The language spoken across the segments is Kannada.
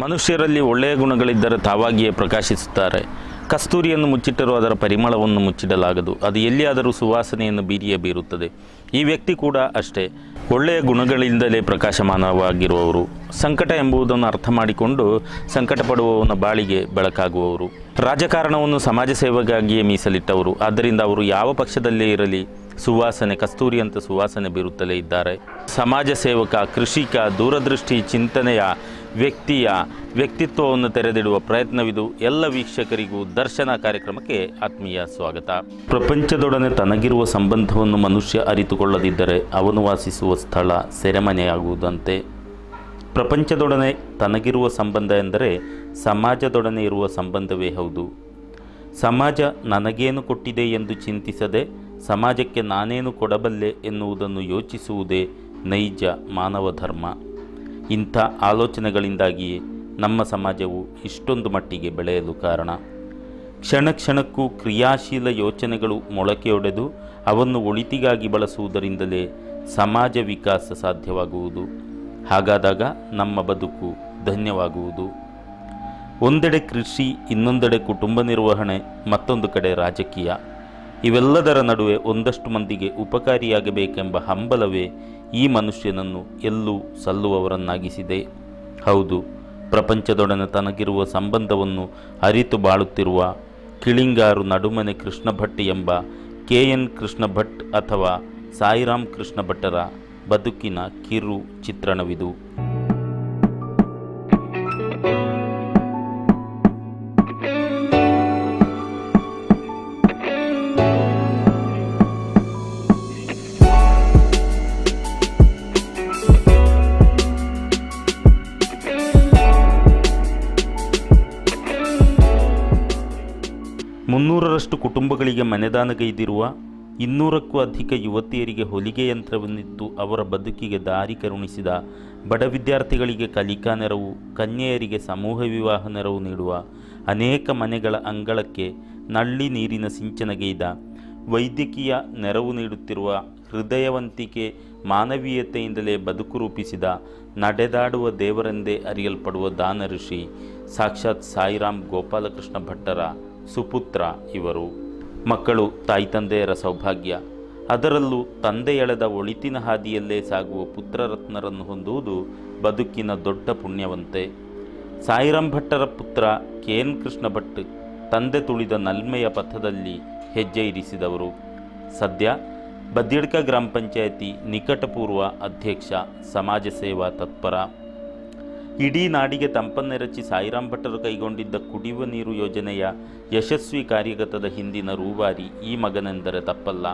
ಮನುಷ್ಯರಲ್ಲಿ ಒಳ್ಳೆಯ ಗುಣಗಳಿದ್ದರೆ ತಾವಾಗಿಯೇ ಪ್ರಕಾಶಿಸುತ್ತಾರೆ ಕಸ್ತೂರಿಯನ್ನು ಮುಚ್ಚಿಟ್ಟರೂ ಅದರ ಪರಿಮಳವನ್ನು ಮುಚ್ಚಿಡಲಾಗದು ಅದು ಎಲ್ಲಿಯಾದರೂ ಸುವಾಸನೆಯನ್ನು ಬೀರಿಯೇ ಬೀರುತ್ತದೆ ಈ ವ್ಯಕ್ತಿ ಕೂಡ ಅಷ್ಟೇ ಒಳ್ಳೆಯ ಗುಣಗಳಿಂದಲೇ ಪ್ರಕಾಶಮಾನವಾಗಿರುವವರು ಸಂಕಟ ಎಂಬುದನ್ನು ಅರ್ಥ ಮಾಡಿಕೊಂಡು ಸಂಕಟ ಪಡುವವನ ಬಾಳಿಗೆ ಬೆಳಕಾಗುವವರು ರಾಜಕಾರಣವನ್ನು ಸಮಾಜ ಸೇವೆಗಾಗಿಯೇ ಮೀಸಲಿಟ್ಟವರು ಆದ್ದರಿಂದ ಅವರು ಯಾವ ಪಕ್ಷದಲ್ಲೇ ಇರಲಿ ಸುವಾಸನೆ ಕಸ್ತೂರಿಯಂತ ಸುವಾಸನೆ ಬೀರುತ್ತಲೇ ಇದ್ದಾರೆ ಸಮಾಜ ಸೇವಕ ಕೃಷಿಕ ದೂರದೃಷ್ಟಿ ಚಿಂತನೆಯ ವ್ಯಕ್ತಿಯ ವ್ಯಕ್ತಿತ್ವವನ್ನು ತೆರೆದಿಡುವ ಪ್ರಯತ್ನವಿದು ಎಲ್ಲ ವೀಕ್ಷಕರಿಗೂ ದರ್ಶನ ಕಾರ್ಯಕ್ರಮಕ್ಕೆ ಆತ್ಮೀಯ ಸ್ವಾಗತ ಪ್ರಪಂಚದೊಡನೆ ತನಗಿರುವ ಸಂಬಂಧವನ್ನು ಮನುಷ್ಯ ಅರಿತುಕೊಳ್ಳದಿದ್ದರೆ ಅವನು ವಾಸಿಸುವ ಸ್ಥಳ ಸೆರೆಮನೆಯಾಗುವುದಂತೆ ಪ್ರಪಂಚದೊಡನೆ ತನಗಿರುವ ಸಂಬಂಧ ಎಂದರೆ ಸಮಾಜದೊಡನೆ ಇರುವ ಸಂಬಂಧವೇ ಹೌದು ಸಮಾಜ ನನಗೇನು ಕೊಟ್ಟಿದೆ ಎಂದು ಚಿಂತಿಸದೆ ಸಮಾಜಕ್ಕೆ ನಾನೇನು ಕೊಡಬಲ್ಲೆ ಎನ್ನುವುದನ್ನು ಯೋಚಿಸುವುದೇ ನೈಜ ಮಾನವ ಧರ್ಮ ಇಂಥ ಆಲೋಚನೆಗಳಿಂದಾಗಿಯೇ ನಮ್ಮ ಸಮಾಜವು ಇಷ್ಟೊಂದು ಮಟ್ಟಿಗೆ ಬೆಳೆಯಲು ಕಾರಣ ಕ್ಷಣ ಕ್ಷಣಕ್ಕೂ ಕ್ರಿಯಾಶೀಲ ಯೋಚನೆಗಳು ಮೊಳಕೆಯೊಡೆದು ಅವನ್ನು ಒಳಿತಿಗಾಗಿ ಬಳಸುವುದರಿಂದಲೇ ಸಮಾಜ ವಿಕಾಸ ಸಾಧ್ಯವಾಗುವುದು ಹಾಗಾದಾಗ ನಮ್ಮ ಬದುಕು ಧನ್ಯವಾಗುವುದು ಒಂದೆಡೆ ಕೃಷಿ ಇನ್ನೊಂದೆಡೆ ಕುಟುಂಬ ನಿರ್ವಹಣೆ ಮತ್ತೊಂದು ಕಡೆ ರಾಜಕೀಯ ಇವೆಲ್ಲದರ ನಡುವೆ ಒಂದಷ್ಟು ಮಂದಿಗೆ ಉಪಕಾರಿಯಾಗಬೇಕೆಂಬ ಹಂಬಲವೇ ಈ ಮನುಷ್ಯನನ್ನು ಎಲ್ಲೂ ಸಲ್ಲುವವರನ್ನಾಗಿಸಿದೆ ಹೌದು ಪ್ರಪಂಚದೊಡನೆ ತನಗಿರುವ ಸಂಬಂಧವನ್ನು ಅರಿತು ಬಾಳುತ್ತಿರುವ ಕಿಳಿಂಗಾರು ನಡುಮನೆ ಕೃಷ್ಣ ಭಟ್ ಎಂಬ ಕೆ ಎನ್ ಕೃಷ್ಣ ಭಟ್ ಅಥವಾ ಸಾಯಿರಾಮ್ ಕೃಷ್ಣ ಭಟ್ಟರ ಬದುಕಿನ ಕಿರು ಚಿತ್ರಣವಿದು ಮುನ್ನೂರರಷ್ಟು ಕುಟುಂಬಗಳಿಗೆ ಮನೆದಾನಗೈದಿರುವ ಇನ್ನೂರಕ್ಕೂ ಅಧಿಕ ಯುವತಿಯರಿಗೆ ಹೊಲಿಗೆ ಯಂತ್ರವನ್ನಿತ್ತು ಅವರ ಬದುಕಿಗೆ ದಾರಿ ಕರುಣಿಸಿದ ಬಡ ವಿದ್ಯಾರ್ಥಿಗಳಿಗೆ ಕಲಿಕಾ ನೆರವು ಕನ್ಯೆಯರಿಗೆ ಸಮೂಹ ವಿವಾಹ ನೆರವು ನೀಡುವ ಅನೇಕ ಮನೆಗಳ ಅಂಗಳಕ್ಕೆ ನಳ್ಳಿ ನೀರಿನ ಸಿಂಚನಗೈದ ವೈದ್ಯಕೀಯ ನೆರವು ನೀಡುತ್ತಿರುವ ಹೃದಯವಂತಿಕೆ ಮಾನವೀಯತೆಯಿಂದಲೇ ಬದುಕು ರೂಪಿಸಿದ ನಡೆದಾಡುವ ದೇವರೆಂದೇ ಅರಿಯಲ್ಪಡುವ ದಾನ ಋಷಿ ಸಾಕ್ಷಾತ್ ಸಾಯಿರಾಮ್ ಗೋಪಾಲಕೃಷ್ಣ ಭಟ್ಟರ ಸುಪುತ್ರ ಇವರು ಮಕ್ಕಳು ತಾಯಿ ತಂದೆಯರ ಸೌಭಾಗ್ಯ ಅದರಲ್ಲೂ ತಂದೆ ಎಳೆದ ಒಳಿತಿನ ಹಾದಿಯಲ್ಲೇ ಸಾಗುವ ಪುತ್ರರತ್ನರನ್ನು ಹೊಂದುವುದು ಬದುಕಿನ ದೊಡ್ಡ ಪುಣ್ಯವಂತೆ ಸಾಯಿರಾಮ್ ಭಟ್ಟರ ಪುತ್ರ ಕೆ ಎನ್ ಕೃಷ್ಣ ಭಟ್ ತಂದೆ ತುಳಿದ ನಲ್ಮೆಯ ಪಥದಲ್ಲಿ ಹೆಜ್ಜೆ ಇರಿಸಿದವರು ಸದ್ಯ ಬದ್ಯಡ್ಕ ಗ್ರಾಮ ಪಂಚಾಯತಿ ನಿಕಟಪೂರ್ವ ಅಧ್ಯಕ್ಷ ಸಮಾಜ ಸೇವಾ ತತ್ಪರ ಇಡೀ ನಾಡಿಗೆ ತಂಪನ್ನೆರಚಿ ಸಾಯಿರಾಮ್ ಭಟ್ಟರು ಕೈಗೊಂಡಿದ್ದ ಕುಡಿಯುವ ನೀರು ಯೋಜನೆಯ ಯಶಸ್ವಿ ಕಾರ್ಯಗತದ ಹಿಂದಿನ ರೂವಾರಿ ಈ ಮಗನೆಂದರೆ ತಪ್ಪಲ್ಲ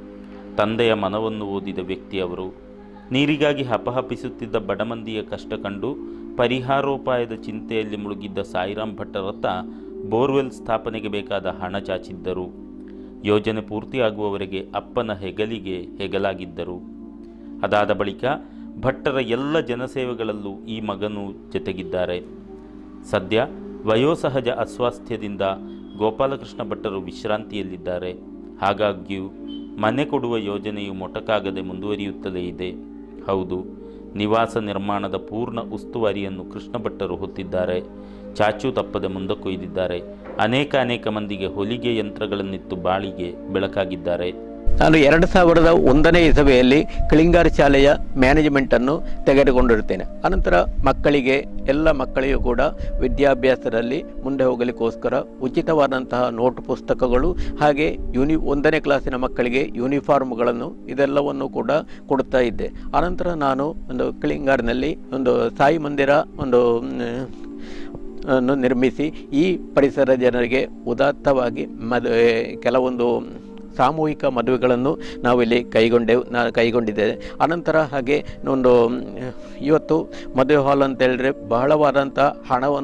ತಂದೆಯ ಮನವನ್ನು ಓದಿದ ವ್ಯಕ್ತಿ ಅವರು ನೀರಿಗಾಗಿ ಹಪಹಪಿಸುತ್ತಿದ್ದ ಬಡಮಂದಿಯ ಕಷ್ಟ ಕಂಡು ಪರಿಹಾರೋಪಾಯದ ಚಿಂತೆಯಲ್ಲಿ ಮುಳುಗಿದ್ದ ಸಾಯಿರಾಮ್ ಭಟ್ಟರತ್ತ ಬೋರ್ವೆಲ್ ಸ್ಥಾಪನೆಗೆ ಬೇಕಾದ ಹಣ ಚಾಚಿದ್ದರು ಯೋಜನೆ ಪೂರ್ತಿಯಾಗುವವರೆಗೆ ಅಪ್ಪನ ಹೆಗಲಿಗೆ ಹೆಗಲಾಗಿದ್ದರು ಅದಾದ ಬಳಿಕ ಭಟ್ಟರ ಎಲ್ಲ ಜನಸೇವೆಗಳಲ್ಲೂ ಈ ಮಗನು ಜೊತೆಗಿದ್ದಾರೆ ಸದ್ಯ ವಯೋಸಹಜ ಅಸ್ವಾಸ್ಥ್ಯದಿಂದ ಗೋಪಾಲಕೃಷ್ಣ ಭಟ್ಟರು ವಿಶ್ರಾಂತಿಯಲ್ಲಿದ್ದಾರೆ ಹಾಗಾಗ್ಯೂ ಮನೆ ಕೊಡುವ ಯೋಜನೆಯು ಮೊಟಕಾಗದೆ ಮುಂದುವರಿಯುತ್ತಲೇ ಇದೆ ಹೌದು ನಿವಾಸ ನಿರ್ಮಾಣದ ಪೂರ್ಣ ಉಸ್ತುವಾರಿಯನ್ನು ಕೃಷ್ಣ ಭಟ್ಟರು ಹೊತ್ತಿದ್ದಾರೆ ಚಾಚು ತಪ್ಪದೆ ಮುಂದಕ್ಕೊಯ್ದಿದ್ದಾರೆ ಅನೇಕ ಅನೇಕ ಮಂದಿಗೆ ಹೊಲಿಗೆ ಯಂತ್ರಗಳನ್ನಿತ್ತು ಬಾಳಿಗೆ ಬೆಳಕಾಗಿದ್ದಾರೆ ನಾನು ಎರಡು ಸಾವಿರದ ಒಂದನೇ ಇಸವೆಯಲ್ಲಿ ಕಳಿಂಗಾರ ಶಾಲೆಯ ಮ್ಯಾನೇಜ್ಮೆಂಟನ್ನು ತೆಗೆದುಕೊಂಡಿರುತ್ತೇನೆ ಅನಂತರ ಮಕ್ಕಳಿಗೆ ಎಲ್ಲ ಮಕ್ಕಳಿಗೂ ಕೂಡ ವಿದ್ಯಾಭ್ಯಾಸದಲ್ಲಿ ಮುಂದೆ ಹೋಗಲಿಕ್ಕೋಸ್ಕರ ಉಚಿತವಾದಂತಹ ನೋಟ್ ಪುಸ್ತಕಗಳು ಹಾಗೆ ಯೂನಿ ಒಂದನೇ ಕ್ಲಾಸಿನ ಮಕ್ಕಳಿಗೆ ಯೂನಿಫಾರ್ಮ್ಗಳನ್ನು ಇದೆಲ್ಲವನ್ನು ಕೂಡ ಕೊಡ್ತಾ ಇದ್ದೆ ಅನಂತರ ನಾನು ಒಂದು ಕಳಿಂಗಾರಿನಲ್ಲಿ ಒಂದು ಸಾಯಿ ಮಂದಿರ ಒಂದು ಮ್, ಅನ್ನು ನಿರ್ಮಿಸಿ ಈ ಪರಿಸರ ಜನರಿಗೆ ಉದಾತ್ತವಾಗಿ ಮದುವೆ ಕೆಲವೊಂದು ಸಾಮೂಹಿಕ ಮದುವೆಗಳನ್ನು ನಾವಿಲ್ಲಿ ಕೈಗೊಂಡೆವು ನಾ ಕೈಗೊಂಡಿದ್ದೇವೆ ಅನಂತರ ಹಾಗೆ ಒಂದು ಮ್, ಇವತ್ತು ಮದುವೆ ಹಾಲ್ ಅಂತ ಹೇಳಿದ್ರೆ ಬಹಳವಾದಂಥ ಹಣವನ್ನು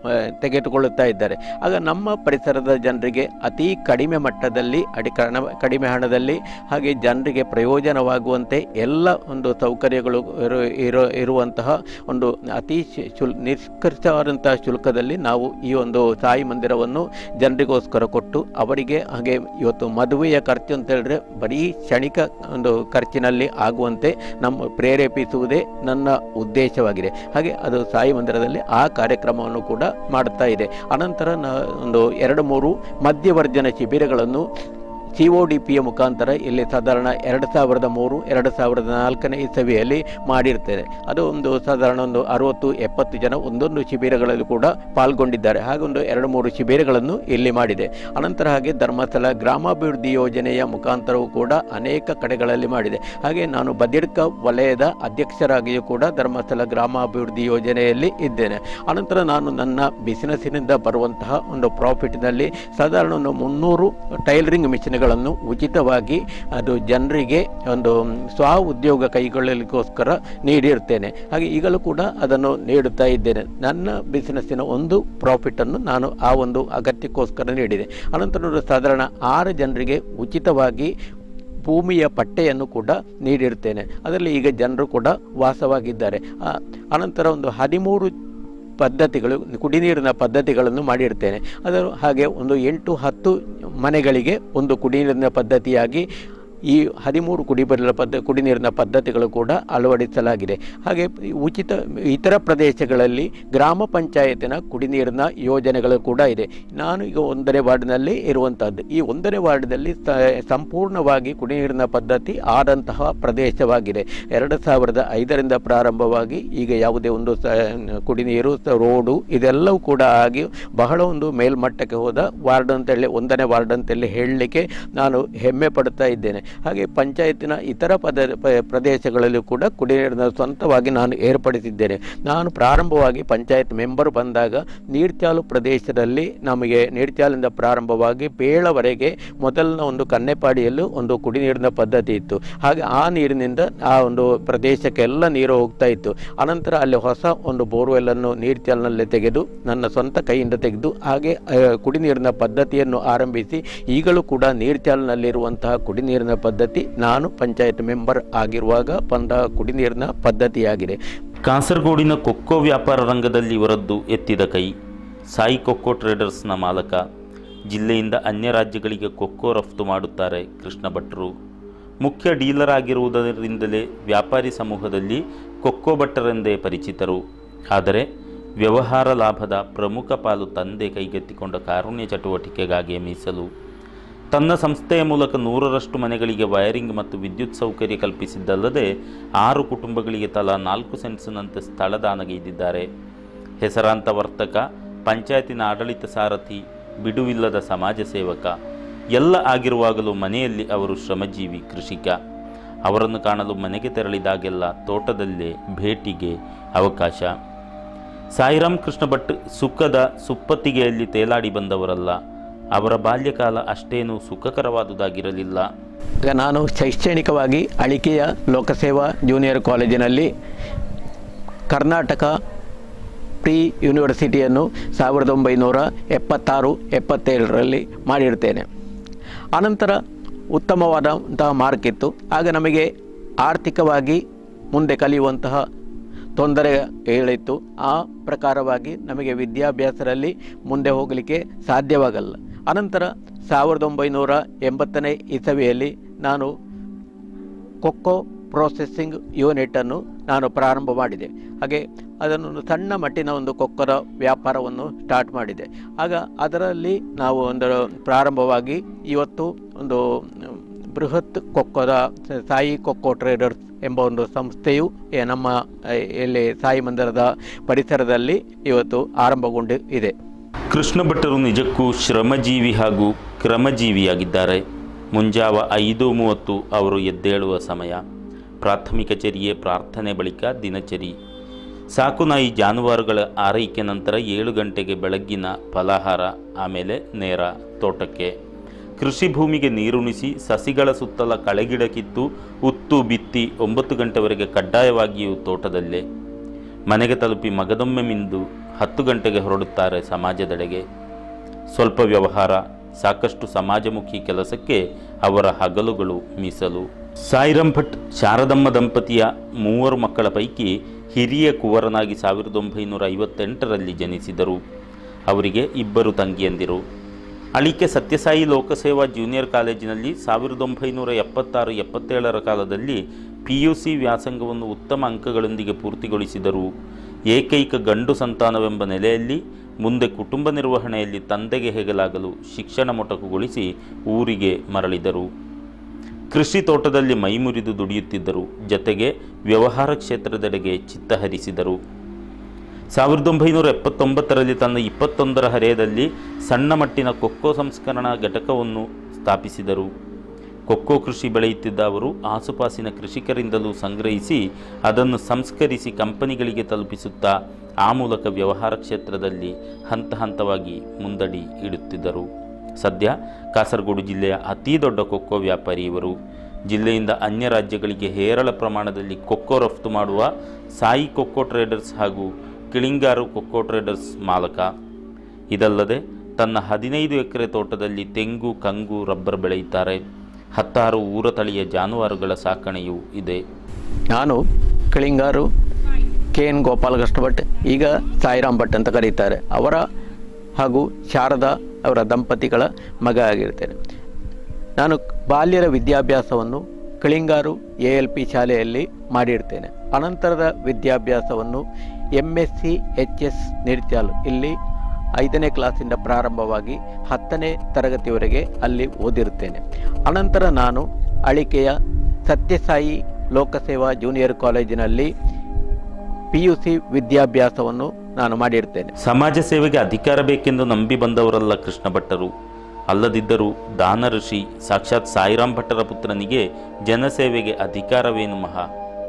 ಆ, ತೆಗೆದುಕೊಳ್ಳುತ್ತಾ ಇದ್ದಾರೆ ಆಗ ನಮ್ಮ ಪರಿಸರದ ಜನರಿಗೆ ಅತಿ ಕಡಿಮೆ ಮಟ್ಟದಲ್ಲಿ ಅಡಿ ಕಣ- ಕಡಿಮೆ ಹಣದಲ್ಲಿ ಹಾಗೆ ಜನರಿಗೆ ಪ್ರಯೋಜನವಾಗುವಂತೆ ಎಲ್ಲ ಒಂದು ಸೌಕರ್ಯಗಳು ಇರು ಇರೋ ಇರುವಂತಹ ಒಂದು ಅತಿ ಶು- ಶುಲ್ ನಿಷ್ಕರ್ಷವಾದಂತಹ ಶುಲ್ಕದಲ್ಲಿ ನಾವು ಈ ಒಂದು ಸಾಯಿ ಮಂದಿರವನ್ನು ಜನರಿಗೋಸ್ಕರ ಕೊಟ್ಟು ಅವರಿಗೆ ಹಾಗೆ ಇವತ್ತು ಮದುವೆಯ ಖರ್ಚು ಅಂತ ಹೇಳಿದ್ರೆ ಬರೀ ಕ್ಷಣಿಕ ಒಂದು ಖರ್ಚಿನಲ್ಲಿ ಆಗುವಂತೆ ನಮ್ಮ ಪ್ರೇರೇಪಿಸುವುದೇ ನನ್ನ ಉದ್ದೇಶವಾಗಿದೆ ಹಾಗೆ ಅದು ಸಾಯಿ ಮಂದಿರದಲ್ಲಿ ಆ ಕಾರ್ಯಕ್ರಮವನ್ನು ಕೂಡ ಮಾಡುತ್ತಾ ಇದೆ ಅನಂತರ ನ ಒಂದು ಎರಡು ಮೂರು ಮಧ್ಯವರ್ಜನ ಶಿಬಿರಗಳನ್ನು ಸಿ ಒ ಡಿ ಪಿಯ ಮುಖಾಂತರ ಇಲ್ಲಿ ಸಾಧಾರಣ ಎರಡು ಸಾವಿರದ ಮೂರು ಎರಡು ಸಾವಿರದ ನಾಲ್ಕನೇ ಇಸವಿಯಲ್ಲಿ ಮಾಡಿರ್ತೇನೆ ಅದು ಒಂದು ಸಾಧಾರಣ ಒಂದು ಅರುವತ್ತು ಎಪ್ಪತ್ತು ಜನ ಒಂದೊಂದು ಶಿಬಿರಗಳಲ್ಲಿ ಕೂಡ ಪಾಲ್ಗೊಂಡಿದ್ದಾರೆ ಹಾಗೆ ಒಂದು ಎರಡು ಮೂರು ಶಿಬಿರಗಳನ್ನು ಇಲ್ಲಿ ಮಾಡಿದೆ ಅನಂತರ ಹಾಗೆ ಧರ್ಮಸ್ಥಳ ಗ್ರಾಮಾಭಿವೃದ್ಧಿ ಯೋಜನೆಯ ಮುಖಾಂತರವೂ ಕೂಡ ಅನೇಕ ಕಡೆಗಳಲ್ಲಿ ಮಾಡಿದೆ ಹಾಗೆ ನಾನು ಬದಿಡ್ಕ ವಲಯದ ಅಧ್ಯಕ್ಷರಾಗಿಯೂ ಕೂಡ ಧರ್ಮಸ್ಥಳ ಗ್ರಾಮಾಭಿವೃದ್ಧಿ ಯೋಜನೆಯಲ್ಲಿ ಇದ್ದೇನೆ ಅನಂತರ ನಾನು ನನ್ನ ಬಿಸಿನೆಸ್ಸಿನಿಂದ ಬರುವಂತಹ ಒಂದು ಪ್ರಾಫಿಟ್ನಲ್ಲಿ ಸಾಧಾರಣ ಒಂದು ಮುನ್ನೂರು ಟೈಲರಿಂಗ್ ಮಿಷಿನ್ಗಳನ್ನು ಉಚಿತವಾಗಿ ಅದು ಜನರಿಗೆ ಒಂದು ಸ್ವ ಉದ್ಯೋಗ ಕೈಗೊಳ್ಳಲಿಕ್ಕೋಸ್ಕರ ನೀಡಿರ್ತೇನೆ ಹಾಗೆ ಈಗಲೂ ಕೂಡ ಅದನ್ನು ನೀಡುತ್ತಾ ಇದ್ದೇನೆ ನನ್ನ ಬಿಸಿನೆಸ್ಸಿನ ಒಂದು ಪ್ರಾಫಿಟನ್ನು ನಾನು ಆ ಒಂದು ಅಗತ್ಯಕ್ಕೋಸ್ಕರ ನೀಡಿದೆ ಅನಂತರ ಒಂದು ಸಾಧಾರಣ ಆರು ಜನರಿಗೆ ಉಚಿತವಾಗಿ ಭೂಮಿಯ ಪಟ್ಟೆಯನ್ನು ಕೂಡ ನೀಡಿರ್ತೇನೆ ಅದರಲ್ಲಿ ಈಗ ಜನರು ಕೂಡ ವಾಸವಾಗಿದ್ದಾರೆ ಆ, ಅನಂತರ ಒಂದು ಹದಿಮೂರು ಪದ್ಧತಿಗಳು ಕುಡಿ ನೀರಿನ ಪದ್ಧತಿಗಳನ್ನು ಮಾಡಿರ್ತೇನೆ ಅದರ ಹಾಗೆ ಒಂದು ಎಂಟು ಹತ್ತು ಮನೆಗಳಿಗೆ ಒಂದು ಕುಡಿ ನೀರಿನ ಪದ್ಧತಿಯಾಗಿ ಈ ಹದಿಮೂರು ಕುಡಿಬರಲ ಪದ್ಧ ಕುಡಿ ನೀರಿನ ಪದ್ಧತಿಗಳು ಕೂಡ ಅಳವಡಿಸಲಾಗಿದೆ ಹಾಗೆ ಉಚಿತ ಇತರ ಪ್ರದೇಶಗಳಲ್ಲಿ ಗ್ರಾಮ ಪಂಚಾಯತಿನ ಕುಡಿ ನೀರಿನ ಯೋಜನೆಗಳು ಕೂಡ ಇದೆ ನಾನು ಈಗ ಒಂದನೇ ವಾರ್ಡ್ನಲ್ಲಿ ಇರುವಂತಹದ್ದು ಈ ಒಂದನೇ ವಾರ್ಡ್ನಲ್ಲಿ ಸ- ಸಂಪೂರ್ಣವಾಗಿ ಕುಡಿ ನೀರಿನ ಪದ್ಧತಿ ಆದಂತಹ ಪ್ರದೇಶವಾಗಿದೆ ಎರಡು ಸಾವಿರದ ಐದರಿಂದ ಪ್ರಾರಂಭವಾಗಿ ಈಗ ಯಾವುದೇ ಒಂದು ಸ ಕುಡಿ ನೀರು ಸ- ರೋಡು ಇದೆಲ್ಲವೂ ಕೂಡ ಆಗಿ ಬಹಳ ಒಂದು ಮೇಲ್ಮಟ್ಟಕ್ಕೆ ಹೋದ ವಾರ್ಡ್ ಅಂತೇಳಿ ಒಂದನೇ ವಾರ್ಡ್ ಅಂತೇಳಿ ಹೇಳಲಿಕ್ಕೆ ನಾನು ಹೆಮ್ಮೆ ಪಡ್ತಾ ಇದ್ದೇನೆ ಹಾಗೆ ಪಂಚಾಯತಿನ ಇತರ ಪದ ಪ- ಪ್ರದೇಶಗಳಲ್ಲೂ ಕೂಡ ಕುಡಿ ನೀರಿನ ಸ್ವಂತವಾಗಿ ನಾನು ಏರ್ಪಡಿಸಿದ್ದೇನೆ ನಾನು ಪ್ರಾರಂಭವಾಗಿ ಪಂಚಾಯತ್ ಮೆಂಬರ್ ಬಂದಾಗ ನೀರ್ಚಾಲು ಪ್ರದೇಶದಲ್ಲಿ ನಮಗೆ ನೀರ್ಚಾಲಿಂದ ಪ್ರಾರಂಭವಾಗಿ ಬೇಳವರೆಗೆ ಮೊದಲಿನ ಒಂದು ಕನ್ನೆಪಾಡಿಯಲ್ಲೂ ಒಂದು ಕುಡಿ ನೀರಿನ ಪದ್ಧತಿ ಇತ್ತು ಹಾಗೆ ಆ ನೀರಿನಿಂದ ಆ ಒಂದು ಪ್ರದೇಶಕ್ಕೆಲ್ಲ ನೀರು ಹೋಗ್ತಾ ಇತ್ತು ಅನಂತರ ಅಲ್ಲಿ ಹೊಸ ಒಂದು ಬೋರ್ವೆಲ್ಲನ್ನು ನೀರ್ಚಾಲಿನಲ್ಲಿ ತೆಗೆದು ನನ್ನ ಸ್ವಂತ ಕೈಯಿಂದ ತೆಗೆದು ಹಾಗೆ ಆ, ಕುಡಿ ನೀರಿನ ಪದ್ಧತಿಯನ್ನು ಆರಂಭಿಸಿ ಈಗಲೂ ಕೂಡ ನೀರ್ಚಾಲಿನಲ್ಲಿರುವಂತಹ ಕುಡಿ ನೀರಿನ ಪದ್ಧತಿ ನಾನು ಪಂಚಾಯತ್ ಮೆಂಬರ್ ಆಗಿರುವಾಗ ಬಂದ ಕುಡಿ ನೀರಿನ ಪದ್ಧತಿಯಾಗಿದೆ ಕಾಸರಗೋಡಿನ ಕೊಕ್ಕೋ ವ್ಯಾಪಾರ ರಂಗದಲ್ಲಿ ಇವರದ್ದು ಎತ್ತಿದ ಕೈ ಸಾಯಿ ಕೊಕ್ಕೋ ಟ್ರೇಡರ್ಸ್ನ ಮಾಲಕ ಜಿಲ್ಲೆಯಿಂದ ಅನ್ಯ ರಾಜ್ಯಗಳಿಗೆ ಕೊಕ್ಕೋ ರಫ್ತು ಮಾಡುತ್ತಾರೆ ಕೃಷ್ಣ ಭಟ್ರು ಮುಖ್ಯ ಡೀಲರ್ ಆಗಿರುವುದರಿಂದಲೇ ವ್ಯಾಪಾರಿ ಸಮೂಹದಲ್ಲಿ ಕೊಕ್ಕೋ ಭಟ್ಟರೆಂದೇ ಪರಿಚಿತರು ಆದರೆ ವ್ಯವಹಾರ ಲಾಭದ ಪ್ರಮುಖ ಪಾಲು ತಂದೆ ಕೈಗೆತ್ತಿಕೊಂಡ ಕಾರುಣ್ಯ ಚಟುವಟಿಕೆಗಾಗಿ ಮೀಸಲು ತನ್ನ ಸಂಸ್ಥೆಯ ಮೂಲಕ ನೂರರಷ್ಟು ಮನೆಗಳಿಗೆ ವೈರಿಂಗ್ ಮತ್ತು ವಿದ್ಯುತ್ ಸೌಕರ್ಯ ಕಲ್ಪಿಸಿದ್ದಲ್ಲದೆ ಆರು ಕುಟುಂಬಗಳಿಗೆ ತಲಾ ನಾಲ್ಕು ಸೆನ್ಸ್ನಂತೆ ಸ್ಥಳದಾನಗೈದಿದ್ದಾರೆ ಹೆಸರಾಂತ ವರ್ತಕ ಪಂಚಾಯತಿನ ಆಡಳಿತ ಸಾರಥಿ ಬಿಡುವಿಲ್ಲದ ಸಮಾಜ ಸೇವಕ ಎಲ್ಲ ಆಗಿರುವಾಗಲೂ ಮನೆಯಲ್ಲಿ ಅವರು ಶ್ರಮಜೀವಿ ಕೃಷಿಕ ಅವರನ್ನು ಕಾಣಲು ಮನೆಗೆ ತೆರಳಿದಾಗೆಲ್ಲ ತೋಟದಲ್ಲೇ ಭೇಟಿಗೆ ಅವಕಾಶ ಸಾಯಿರಾಮ್ ಕೃಷ್ಣ ಭಟ್ ಸುಖದ ಸುಪ್ಪತ್ತಿಗೆಯಲ್ಲಿ ತೇಲಾಡಿ ಬಂದವರಲ್ಲ ಅವರ ಬಾಲ್ಯಕಾಲ ಅಷ್ಟೇನೂ ಸುಖಕರವಾದುದಾಗಿರಲಿಲ್ಲ ಈಗ ನಾನು ಶೈಕ್ಷಣಿಕವಾಗಿ ಅಳಿಕೆಯ ಲೋಕಸೇವಾ ಜೂನಿಯರ್ ಕಾಲೇಜಿನಲ್ಲಿ ಕರ್ನಾಟಕ ಪ್ರೀ ಯೂನಿವರ್ಸಿಟಿಯನ್ನು ಸಾವಿರದ ಒಂಬೈನೂರ ಎಪ್ಪತ್ತಾರು ಎಪ್ಪತ್ತೇಳರಲ್ಲಿ ಮಾಡಿರ್ತೇನೆ ಆನಂತರ ಉತ್ತಮವಾದಂತಹ ಮಾರ್ಕ್ ಇತ್ತು ಆಗ ನಮಗೆ ಆರ್ಥಿಕವಾಗಿ ಮುಂದೆ ಕಲಿಯುವಂತಹ ತೊಂದರೆ ಹೇಳಿತ್ತು ಆ ಪ್ರಕಾರವಾಗಿ ನಮಗೆ ವಿದ್ಯಾಭ್ಯಾಸದಲ್ಲಿ ಮುಂದೆ ಹೋಗಲಿಕ್ಕೆ ಸಾಧ್ಯವಾಗಲ್ಲ ಅನಂತರ ಸಾವಿರದ ಒಂಬೈನೂರ ಎಂಬತ್ತನೇ ಇಸವಿಯಲ್ಲಿ ನಾನು ಕೊಕ್ಕೋ ಪ್ರೊಸೆಸಿಂಗ್ ಯೂನಿಟನ್ನು ನಾನು ಪ್ರಾರಂಭ ಮಾಡಿದೆ ಹಾಗೆ ಅದನ್ನು ಒಂದು ಸಣ್ಣ ಮಟ್ಟಿನ ಒಂದು ಕೊಕ್ಕರ ವ್ಯಾಪಾರವನ್ನು ಸ್ಟಾರ್ಟ್ ಮಾಡಿದೆ ಆಗ ಅದರಲ್ಲಿ ನಾವು ಒಂದು ಪ್ರಾರಂಭವಾಗಿ ಇವತ್ತು ಒಂದು ಬೃಹತ್ ಕೊಕ್ಕದ ಸಾಯಿ ಕೊಕ್ಕೋ ಟ್ರೇಡರ್ಸ್ ಎಂಬ ಒಂದು ಸಂಸ್ಥೆಯು ಏ, ನಮ್ಮ ಆ, ಇಲ್ಲಿ ಸಾಯಿ ಮಂದಿರದ ಪರಿಸರದಲ್ಲಿ ಇವತ್ತು ಆರಂಭಗೊಂಡು ಇದೆ ಕೃಷ್ಣ ಭಟ್ಟರು ನಿಜಕ್ಕೂ ಶ್ರಮಜೀವಿ ಹಾಗೂ ಕ್ರಮಜೀವಿಯಾಗಿದ್ದಾರೆ ಮುಂಜಾವ ಐದು ಮೂವತ್ತು ಅವರು ಎದ್ದೇಳುವ ಸಮಯ ಪ್ರಾಥಮಿಕ ಚರ್ಯೆ ಪ್ರಾರ್ಥನೆ ಬಳಿಕ ದಿನಚರಿ ಸಾಕುನಾಯಿ ಜಾನುವಾರುಗಳ ಆರೈಕೆ ನಂತರ ಏಳು ಗಂಟೆಗೆ ಬೆಳಗ್ಗಿನ ಫಲಾಹಾರ ಆಮೇಲೆ ನೇರ ತೋಟಕ್ಕೆ ಕೃಷಿ ಭೂಮಿಗೆ ನೀರುಣಿಸಿ ಸಸಿಗಳ ಸುತ್ತಲ ಕಳೆಗಿಡ ಕಿತ್ತು ಉತ್ತು ಬಿತ್ತಿ ಒಂಬತ್ತು ಗಂಟೆವರೆಗೆ ಕಡ್ಡಾಯವಾಗಿಯೂ ತೋಟದಲ್ಲೇ ಮನೆಗೆ ತಲುಪಿ ಮಗದೊಮ್ಮೆ ಮಿಂದು ಹತ್ತು ಗಂಟೆಗೆ ಹೊರಡುತ್ತಾರೆ ಸಮಾಜದೆಡೆಗೆ ಸ್ವಲ್ಪ ವ್ಯವಹಾರ ಸಾಕಷ್ಟು ಸಮಾಜಮುಖಿ ಕೆಲಸಕ್ಕೆ ಅವರ ಹಗಲುಗಳು ಮೀಸಲು ಸಾಯಿರಾಮ್ ಭಟ್ ಶಾರದಮ್ಮ ದಂಪತಿಯ ಮೂವರು ಮಕ್ಕಳ ಪೈಕಿ ಹಿರಿಯ ಕುವರನಾಗಿ ಸಾವಿರದ ಒಂಬೈನೂರ ಐವತ್ತೆಂಟರಲ್ಲಿ ಜನಿಸಿದರು ಅವರಿಗೆ ಇಬ್ಬರು ತಂಗಿಯಂದಿರು ಅಳಿಕೆ ಸತ್ಯಸಾಯಿ ಲೋಕಸೇವಾ ಜೂನಿಯರ್ ಕಾಲೇಜಿನಲ್ಲಿ ಸಾವಿರದ ಒಂಬೈನೂರ ಎಪ್ಪತ್ತಾರು ಎಪ್ಪತ್ತೇಳರ ಕಾಲದಲ್ಲಿ ಪಿ ಯು ಸಿ ವ್ಯಾಸಂಗವನ್ನು ಉತ್ತಮ ಅಂಕಗಳೊಂದಿಗೆ ಪೂರ್ತಿಗೊಳಿಸಿದರು ಏಕೈಕ ಗಂಡು ಸಂತಾನವೆಂಬ ನೆಲೆಯಲ್ಲಿ ಮುಂದೆ ಕುಟುಂಬ ನಿರ್ವಹಣೆಯಲ್ಲಿ ತಂದೆಗೆ ಹೆಗಲಾಗಲು ಶಿಕ್ಷಣ ಮೊಟಕುಗೊಳಿಸಿ ಊರಿಗೆ ಮರಳಿದರು ಕೃಷಿ ತೋಟದಲ್ಲಿ ಮೈಮುರಿದು ದುಡಿಯುತ್ತಿದ್ದರು ಜತೆಗೆ ವ್ಯವಹಾರ ಕ್ಷೇತ್ರದೆಡೆಗೆ ಚಿತ್ತ ಹರಿಸಿದರು ಸಾವಿರದ ಒಂಬೈನೂರ ಎಪ್ಪತ್ತೊಂಬತ್ತರಲ್ಲಿ ತನ್ನ ಇಪ್ಪತ್ತೊಂದರ ಹರೆಯದಲ್ಲಿ ಸಣ್ಣ ಮಟ್ಟಿನ ಕೊಕ್ಕೋ ಸಂಸ್ಕರಣಾ ಘಟಕವನ್ನು ಸ್ಥಾಪಿಸಿದರು ಕೊಕ್ಕೋ ಕೃಷಿ ಬೆಳೆಯುತ್ತಿದ್ದ ಅವರು ಆಸುಪಾಸಿನ ಕೃಷಿಕರಿಂದಲೂ ಸಂಗ್ರಹಿಸಿ ಅದನ್ನು ಸಂಸ್ಕರಿಸಿ ಕಂಪನಿಗಳಿಗೆ ತಲುಪಿಸುತ್ತಾ ಆ ಮೂಲಕ ವ್ಯವಹಾರ ಕ್ಷೇತ್ರದಲ್ಲಿ ಹಂತ ಹಂತವಾಗಿ ಮುಂದಡಿ ಇಡುತ್ತಿದ್ದರು ಸದ್ಯ ಕಾಸರಗೋಡು ಜಿಲ್ಲೆಯ ಅತೀ ದೊಡ್ಡ ಕೊಕ್ಕೋ ವ್ಯಾಪಾರಿ ಇವರು ಜಿಲ್ಲೆಯಿಂದ ಅನ್ಯ ರಾಜ್ಯಗಳಿಗೆ ಹೇರಳ ಪ್ರಮಾಣದಲ್ಲಿ ಕೊಕ್ಕೋ ರಫ್ತು ಮಾಡುವ ಸಾಯಿ ಕೊಕ್ಕೋ ಟ್ರೇಡರ್ಸ್ ಹಾಗೂ ಕಿಳಿಂಗಾರು ಕೊಕ್ಕೋ ಟ್ರೇಡರ್ಸ್ ಮಾಲಕ ಇದಲ್ಲದೆ ತನ್ನ ಹದಿನೈದು ಎಕರೆ ತೋಟದಲ್ಲಿ ತೆಂಗು ಕಂಗು ರಬ್ಬರ್ ಬೆಳೆಯುತ್ತಾರೆ ಹತ್ತಾರು ಊರ ತಳಿಯ ಜಾನುವಾರುಗಳ ಸಾಕಣೆಯೂ ಇದೆ ನಾನು ಕಳಿಂಗಾರು ಕೆ ಎನ್ ಗೋಪಾಲಕೃಷ್ಣ ಭಟ್ ಈಗ ಸಾಯಿರಾಮ್ ಭಟ್ ಅಂತ ಕರೀತಾರೆ ಅವರ ಹಾಗೂ ಶಾರದಾ ಅವರ ದಂಪತಿಗಳ ಮಗ ಆಗಿರ್ತೇನೆ ನಾನು ಬಾಲ್ಯದ ವಿದ್ಯಾಭ್ಯಾಸವನ್ನು ಕಳಿಂಗಾರು ಎ ಎಲ್ ಪಿ ಶಾಲೆಯಲ್ಲಿ ಮಾಡಿರ್ತೇನೆ ಅನಂತರದ ವಿದ್ಯಾಭ್ಯಾಸವನ್ನು M S C H S Nirchal ಇಲ್ಲಿ ಐದನೇ ಕ್ಲಾಸಿಂದ ಪ್ರಾರಂಭವಾಗಿ ಹತ್ತನೇ ತರಗತಿವರೆಗೆ ಅಲ್ಲಿ ಓದಿರುತ್ತೇನೆ ಅನಂತರ ನಾನು ಅಳಿಕೆಯ ಸತ್ಯಸಾಯಿ ಲೋಕಸೇವಾ ಜೂನಿಯರ್ ಕಾಲೇಜಿನಲ್ಲಿ ಪಿ ಯು ಸಿ ವಿದ್ಯಾಭ್ಯಾಸವನ್ನು ನಾನು ಮಾಡಿರ್ತೇನೆ ಸಮಾಜ ಸೇವೆಗೆ ಅಧಿಕಾರ ಬೇಕೆಂದು ನಂಬಿ ಬಂದವರಲ್ಲ ಕೃಷ್ಣ ಭಟ್ಟರು ಅಲ್ಲದಿದ್ದರೂ ದಾನ ಋಷಿ ಸಾಕ್ಷಾತ್ ಸಾಯಿರಾಮ್ ಭಟ್ಟರ ಪುತ್ರನಿಗೆ ಜನಸೇವೆಗೆ ಅಧಿಕಾರವೇನು ಮಹಾ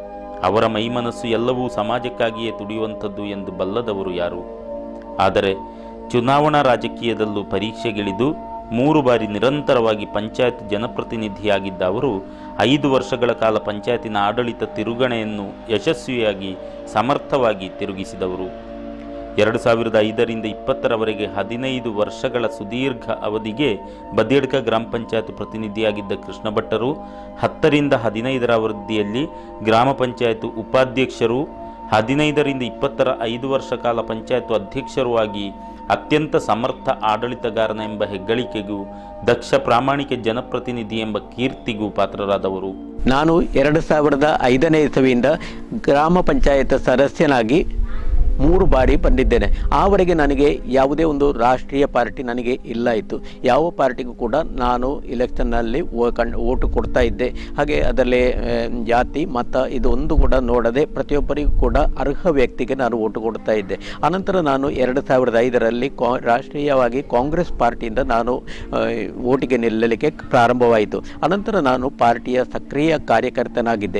ಅವರ ಮೈಮನಸ್ಸು ಎಲ್ಲವೂ ಸಮಾಜಕ್ಕಾಗಿಯೇ ತುಡಿಯುವಂಥದ್ದು ಎಂದು ಬಲ್ಲದವರು ಯಾರು ಆದರೆ ಚುನಾವಣಾ ರಾಜಕೀಯದಲ್ಲೂ ಪರೀಕ್ಷೆಗಿಳಿದು ಮೂರು ಬಾರಿ ನಿರಂತರವಾಗಿ ಪಂಚಾಯತ್ ಜನಪ್ರತಿನಿಧಿಯಾಗಿದ್ದ ಅವರು ಐದು ವರ್ಷಗಳ ಕಾಲ ಪಂಚಾಯತಿನ ಆಡಳಿತ ತಿರುಗಣೆಯನ್ನು ಯಶಸ್ವಿಯಾಗಿ ಸಮರ್ಥವಾಗಿ ತಿರುಗಿಸಿದವರು ಎರಡು ಸಾವಿರದ ಐದರಿಂದ ಇಪ್ಪತ್ತರವರೆಗೆ ಹದಿನೈದು ವರ್ಷಗಳ ಸುದೀರ್ಘ ಅವಧಿಗೆ ಬದಿಯಡ್ಕ ಗ್ರಾಮ ಪಂಚಾಯತ್ ಪ್ರತಿನಿಧಿಯಾಗಿದ್ದ ಕೃಷ್ಣ ಭಟ್ಟರು ಹತ್ತರಿಂದ ಹದಿನೈದರ ಅವಧಿಯಲ್ಲಿ ಗ್ರಾಮ ಪಂಚಾಯತ್ ಉಪಾಧ್ಯಕ್ಷರು ಹದಿನೈದರಿಂದ ಇಪ್ಪತ್ತರ ಐದು ವರ್ಷ ಕಾಲ ಪಂಚಾಯತ್ ಅಧ್ಯಕ್ಷರೂ ಆಗಿ ಅತ್ಯಂತ ಸಮರ್ಥ ಆಡಳಿತಗಾರನ ಎಂಬ ಹೆಗ್ಗಳಿಕೆಗೂ ದಕ್ಷ ಪ್ರಾಮಾಣಿಕ ಜನಪ್ರತಿನಿಧಿ ಎಂಬ ಕೀರ್ತಿಗೂ ಪಾತ್ರರಾದವರು ನಾನು ಎರಡು ಸಾವಿರದ ಐದನೇ ಇಸವಿಯಿಂದ ಗ್ರಾಮ ಪಂಚಾಯತ್ ಸದಸ್ಯನಾಗಿ ಮೂರು ಬಾರಿ ಬಂದಿದ್ದೇನೆ ಆವರೆಗೆ ನನಗೆ ಯಾವುದೇ ಒಂದು ರಾಷ್ಟ್ರೀಯ ಪಾರ್ಟಿ ನನಗೆ ಇಲ್ಲ ಇತ್ತು ಯಾವ ಪಾರ್ಟಿಗೂ ಕೂಡ ನಾನು ಇಲೆಕ್ಷನ್ನಲ್ಲಿ ಓ- ಕಣ್ ಓಟು ಕೊಡ್ತಾ ಇದ್ದೆ ಹಾಗೆ ಅದರಲ್ಲಿ ಆ, ಜಾತಿ ಮತ ಇದು ಒಂದು ಕೂಡ ನೋಡದೆ ಪ್ರತಿಯೊಬ್ಬರಿಗೂ ಕೂಡ ಅರ್ಹ ವ್ಯಕ್ತಿಗೆ ನಾನು ಓಟು ಕೊಡ್ತಾ ಇದ್ದೆ ಅನಂತರ ನಾನು ಎರಡು ಸಾವಿರದ ಐದರಲ್ಲಿ ಕಾ ರಾಷ್ಟ್ರೀಯವಾಗಿ ಕಾಂಗ್ರೆಸ್ ಪಾರ್ಟಿಯಿಂದ ನಾನು ಆ, ಓಟಿಗೆ ನಿಲ್ಲಲಿಕ್ಕೆ ಪ್ರಾರಂಭವಾಯಿತು ಅನಂತರ ನಾನು ಪಾರ್ಟಿಯ ಸಕ್ರಿಯ ಕಾರ್ಯಕರ್ತನಾಗಿದ್ದೆ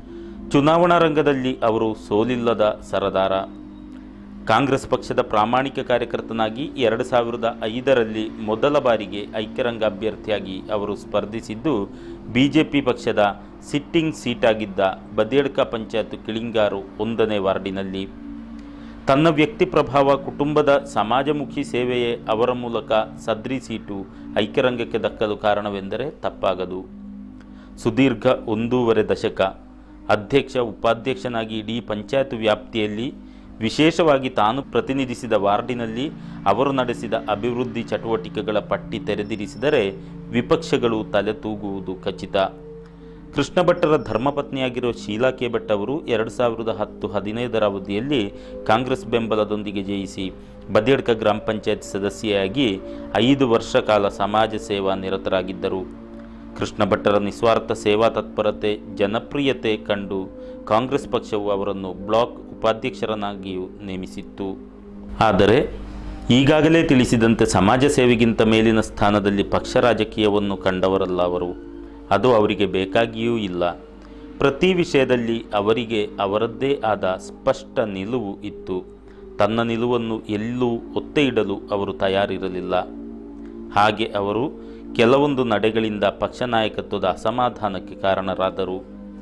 ಚುನಾವಣಾ ರಂಗದಲ್ಲಿ ಅವರು ಸೋಲಿಲ್ಲದ ಸರದಾರ ಕಾಂಗ್ರೆಸ್ ಪಕ್ಷದ ಪ್ರಾಮಾಣಿಕ ಕಾರ್ಯಕರ್ತನಾಗಿ ಎರಡು ಸಾವಿರದ ಐದರಲ್ಲಿ ಮೊದಲ ಬಾರಿಗೆ ಐಕ್ಯರಂಗ ಅಭ್ಯರ್ಥಿಯಾಗಿ ಅವರು ಸ್ಪರ್ಧಿಸಿದ್ದು ಬಿಜೆಪಿ ಪಕ್ಷದ ಸಿಟ್ಟಿಂಗ್ ಸೀಟಾಗಿದ್ದ ಬದಿಯಡ್ಕ ಪಂಚಾಯತ್ ಕಿಳಿಂಗಾರು ಒಂದನೇ ವಾರ್ಡಿನಲ್ಲಿ ತನ್ನ ವ್ಯಕ್ತಿ ಪ್ರಭಾವ ಕುಟುಂಬದ ಸಮಾಜಮುಖಿ ಸೇವೆಯೇ ಅವರ ಮೂಲಕ ಸದ್ರಿ ಸೀಟು ಐಕ್ಯರಂಗಕ್ಕೆ ದಕ್ಕಲು ಕಾರಣವೆಂದರೆ ತಪ್ಪಾಗದು ಸುದೀರ್ಘ ಒಂದೂವರೆ ದಶಕ ಅಧ್ಯಕ್ಷ ಉಪಾಧ್ಯಕ್ಷನಾಗಿ ಇಡೀ ಪಂಚಾಯತ್ ವ್ಯಾಪ್ತಿಯಲ್ಲಿ ವಿಶೇಷವಾಗಿ ತಾನು ಪ್ರತಿನಿಧಿಸಿದ ವಾರ್ಡಿನಲ್ಲಿ ಅವರು ನಡೆಸಿದ ಅಭಿವೃದ್ಧಿ ಚಟುವಟಿಕೆಗಳ ಪಟ್ಟಿ ತೆರೆದಿರಿಸಿದರೆ ವಿಪಕ್ಷಗಳು ತಲೆ ತೂಗುವುದು ಖಚಿತ ಕೃಷ್ಣ ಭಟ್ಟರ ಧರ್ಮಪತ್ನಿಯಾಗಿರೋ ಶೀಲಾ ಕೆ ಭಟ್ ಅವರು ಎರಡು ಸಾವಿರದ ಹತ್ತು ಹದಿನೈದರ ಅವಧಿಯಲ್ಲಿ ಕಾಂಗ್ರೆಸ್ ಬೆಂಬಲದೊಂದಿಗೆ ಜಯಿಸಿ ಬದಿಯಡ್ಕ ಗ್ರಾಮ ಪಂಚಾಯತ್ ಸದಸ್ಯೆಯಾಗಿ ಐದು ವರ್ಷ ಕಾಲ ಸಮಾಜ ಸೇವಾ ನಿರತರಾಗಿದ್ದರು ಕೃಷ್ಣ ಭಟ್ಟರ ನಿಸ್ವಾರ್ಥ ಸೇವಾ ತತ್ಪರತೆ ಜನಪ್ರಿಯತೆ ಕಂಡು ಕಾಂಗ್ರೆಸ್ ಪಕ್ಷವು ಅವರನ್ನು ಬ್ಲಾಕ್ ಉಪಾಧ್ಯಕ್ಷರನ್ನಾಗಿಯೂ ನೇಮಿಸಿತ್ತು ಆದರೆ ಈಗಾಗಲೇ ತಿಳಿಸಿದಂತೆ ಸಮಾಜ ಸೇವೆಗಿಂತ ಮೇಲಿನ ಸ್ಥಾನದಲ್ಲಿ ಪಕ್ಷ ರಾಜಕೀಯವನ್ನು ಕಂಡವರಲ್ಲ ಅವರು ಅದು ಅವರಿಗೆ ಬೇಕಾಗಿಯೂ ಇಲ್ಲ ಪ್ರತಿ ವಿಷಯದಲ್ಲಿ ಅವರಿಗೆ ಅವರದ್ದೇ ಆದ ಸ್ಪಷ್ಟ ನಿಲುವು ಇತ್ತು ತನ್ನ ನಿಲುವನ್ನು ಎಲ್ಲೂ ಒತ್ತೆ ಇಡಲು ಅವರು ತಯಾರಿರಲಿಲ್ಲ ಹಾಗೆ ಅವರು ಕೆಲವೊಂದು ನಡೆಗಳಿಂದ ಪಕ್ಷ ನಾಯಕತ್ವದ ಅಸಮಾಧಾನಕ್ಕೆ ಕಾರಣರಾದರು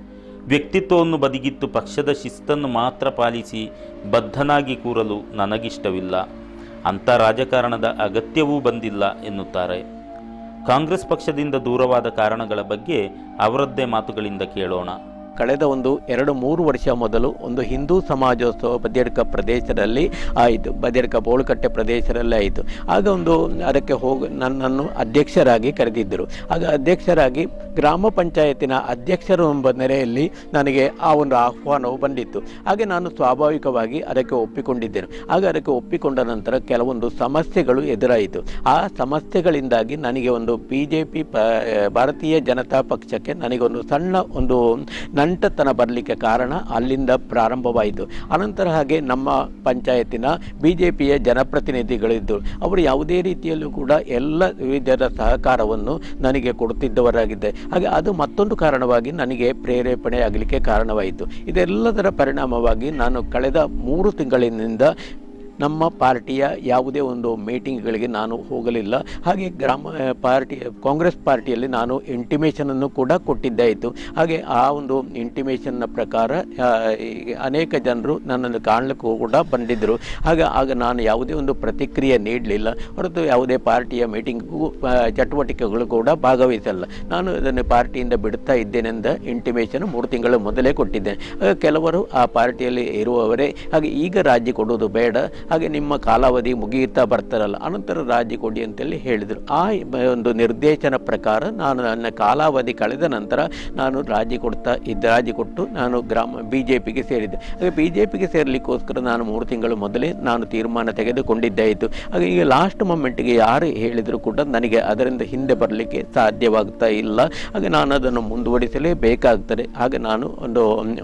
ವ್ಯಕ್ತಿತ್ವವನ್ನು ಬದಿಗಿಟ್ಟು ಪಕ್ಷದ ಶಿಸ್ತನ್ನು ಮಾತ್ರ ಪಾಲಿಸಿ ಬದ್ಧನಾಗಿ ಕೂರಲು ನನಗಿಷ್ಟವಿಲ್ಲ ಅಂಥ ರಾಜಕಾರಣದ ಅಗತ್ಯವೂ ಬಂದಿಲ್ಲ ಎನ್ನುತ್ತಾರೆ ಕಾಂಗ್ರೆಸ್ ಪಕ್ಷದಿಂದ ದೂರವಾದ ಕಾರಣಗಳ ಬಗ್ಗೆ ಅವರದ್ದೇ ಮಾತುಗಳಿಂದ ಕೇಳೋಣ ಕಳೆದ ಒಂದು ಎರಡು ಮೂರು ವರ್ಷ ಮೊದಲು ಒಂದು ಹಿಂದೂ ಸಮಾಜೋತ್ಸವ ಬದಿಯಡ್ಕ ಪ್ರದೇಶದಲ್ಲಿ ಆಯಿತು ಬದಿಯಡ್ಕ ಬೋಳುಕಟ್ಟೆ ಪ್ರದೇಶದಲ್ಲಿ ಆಯಿತು ಆಗ ಒಂದು ಅದಕ್ಕೆ ಹೋಗಿ ನನ್ನನ್ನು ಅಧ್ಯಕ್ಷರಾಗಿ ಕರೆದಿದ್ದರು ಆಗ ಅಧ್ಯಕ್ಷರಾಗಿ ಗ್ರಾಮ ಪಂಚಾಯತಿನ ಅಧ್ಯಕ್ಷರು ಎಂಬ ನೆಲೆಯಲ್ಲಿ ನನಗೆ ಆ ಒಂದು ಆಹ್ವಾನವು ಬಂದಿತ್ತು ಹಾಗೆ ನಾನು ಸ್ವಾಭಾವಿಕವಾಗಿ ಅದಕ್ಕೆ ಒಪ್ಪಿಕೊಂಡಿದ್ದೇನೆ ಆಗ ಅದಕ್ಕೆ ಒಪ್ಪಿಕೊಂಡ ನಂತರ ಕೆಲವೊಂದು ಸಮಸ್ಯೆಗಳು ಎದುರಾಯಿತು ಆ ಸಮಸ್ಯೆಗಳಿಂದಾಗಿ ನನಗೆ ಒಂದು ಬಿ ಜೆ ಪಿ ಪ ಭಾರತೀಯ ಜನತಾ ಪಕ್ಷಕ್ಕೆ ನನಗೊಂದು ಸಣ್ಣ ಒಂದು ನಂಟತನ ಬರಲಿಕ್ಕೆ ಕಾರಣ ಅಲ್ಲಿಂದ ಪ್ರಾರಂಭವಾಯಿತು ಅನಂತರ ಹಾಗೆ ನಮ್ಮ ಪಂಚಾಯತಿನ ಬಿ ಜೆ ಪಿಯ ಜನಪ್ರತಿನಿಧಿಗಳಿದ್ದರು ಅವರು ಯಾವುದೇ ರೀತಿಯಲ್ಲೂ ಕೂಡ ಎಲ್ಲ ವಿಧದ ಸಹಕಾರವನ್ನು ನನಗೆ ಕೊಡುತ್ತಿದ್ದವರಾಗಿದ್ದೆ ಹಾಗೆ ಅದು ಮತ್ತೊಂದು ಕಾರಣವಾಗಿ ನನಗೆ ಪ್ರೇರೇಪಣೆ ಆಗಲಿಕ್ಕೆ ಕಾರಣವಾಯಿತು ಇದೆಲ್ಲದರ ಪರಿಣಾಮವಾಗಿ ನಾನು ಕಳೆದ ಮೂರು ತಿಂಗಳಿನಿಂದ ನಮ್ಮ ಪಾರ್ಟಿಯ ಯಾವುದೇ ಒಂದು ಮೀಟಿಂಗ್ಗಳಿಗೆ ನಾನು ಹೋಗಲಿಲ್ಲ ಹಾಗೆ ಗ್ರಾಮ ಪಾರ್ಟಿ ಕಾಂಗ್ರೆಸ್ ಪಾರ್ಟಿಯಲ್ಲಿ ನಾನು ಇಂಟಿಮೇಷನನ್ನು ಕೂಡ ಕೊಟ್ಟಿದ್ದಾಯಿತು ಹಾಗೆ ಆ ಒಂದು ಇಂಟಿಮೇಷನ್ನ ಪ್ರಕಾರ ಆ, ಈ ಅನೇಕ ಜನರು ನನ್ನನ್ನು ಕಾಣಲಿಕ್ಕೂ ಕೂಡ ಬಂದಿದ್ದರು ಹಾಗೆ ಆಗ ನಾನು ಯಾವುದೇ ಒಂದು ಪ್ರತಿಕ್ರಿಯೆ ನೀಡಲಿಲ್ಲ ಹೊರತು ಯಾವುದೇ ಪಾರ್ಟಿಯ ಮೀಟಿಂಗ್ಗೂ ಚಟುವಟಿಕೆಗಳು ಕೂಡ ಭಾಗವಹಿಸಲ್ಲ ನಾನು ಅದನ್ನು ಪಾರ್ಟಿಯಿಂದ ಬಿಡ್ತಾ ಇದ್ದೇನೆಂದ ಇಂಟಿಮೇಷನ್ ಮೂರು ತಿಂಗಳ ಮೊದಲೇ ಕೊಟ್ಟಿದ್ದೇನೆ ಹಾಗೆ ಕೆಲವರು ಆ ಪಾರ್ಟಿಯಲ್ಲಿ ಇರುವವರೇ ಹಾಗೆ ಈಗ ರಾಜಿ ಕೊಡುವುದು ಬೇಡ ಹಾಗೆ ನಿಮ್ಮ ಕಾಲಾವಧಿ ಮುಗಿಯುತ್ತಾ ಬರ್ತಾರಲ್ಲ ಅನಂತರ ರಾಜಿ ಕೊಡಿ ಅಂತೇಳಿ ಹೇಳಿದರು ಆ ಒಂದು ನಿರ್ದೇಶನ ಪ್ರಕಾರ ನಾನು ನನ್ನ ಕಾಲಾವಧಿ ಕಳೆದ ನಂತರ ನಾನು ರಾಜಿ ಕೊಡ್ತಾ ಇದ್ದ ರಾಜಿ ಕೊಟ್ಟು ನಾನು ಗ್ರಾಮ ಬಿ ಜೆ ಪಿಗೆ ಸೇರಿದ್ದೆ ಹಾಗೆ ಬಿ ಜೆ ಪಿಗೆ ಸೇರಲಿಕ್ಕೋಸ್ಕರ ನಾನು ಮೂರು ತಿಂಗಳು ಮೊದಲೇ ನಾನು ತೀರ್ಮಾನ ತೆಗೆದುಕೊಂಡಿದ್ದಾಯಿತು ಹಾಗೆ ಈಗ ಲಾಸ್ಟ್ ಮೊಮೆಂಟ್ಗೆ ಯಾರು ಹೇಳಿದರೂ ಕೂಡ ನನಗೆ ಅದರಿಂದ ಹಿಂದೆ ಬರಲಿಕ್ಕೆ ಸಾಧ್ಯವಾಗ್ತಾ ಇಲ್ಲ ಹಾಗೆ ನಾನು ಅದನ್ನು ಮುಂದುವರಿಸಲೇಬೇಕಾಗ್ತದೆ ಹಾಗೆ ನಾನು ಒಂದು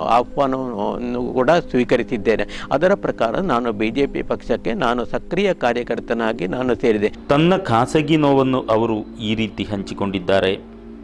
ಆಹ್ವಾನವನ್ನು ಕೂಡ ಸ್ವೀಕರಿಸಿದ್ದೇನೆ ಅದರ ಪ್ರಕಾರ ನಾನು ಬಿ ಜೆ ಪಿ ಪಕ್ಷಕ್ಕೆ ನಾನು ಸಕ್ರಿಯ ಕಾರ್ಯಕರ್ತನಾಗಿ ನಾನು ಸೇರಿದೆ ತನ್ನ ಖಾಸಗಿ ನೋವನ್ನು ಅವರು ಈ ರೀತಿ ಹಂಚಿಕೊಂಡಿದ್ದಾರೆ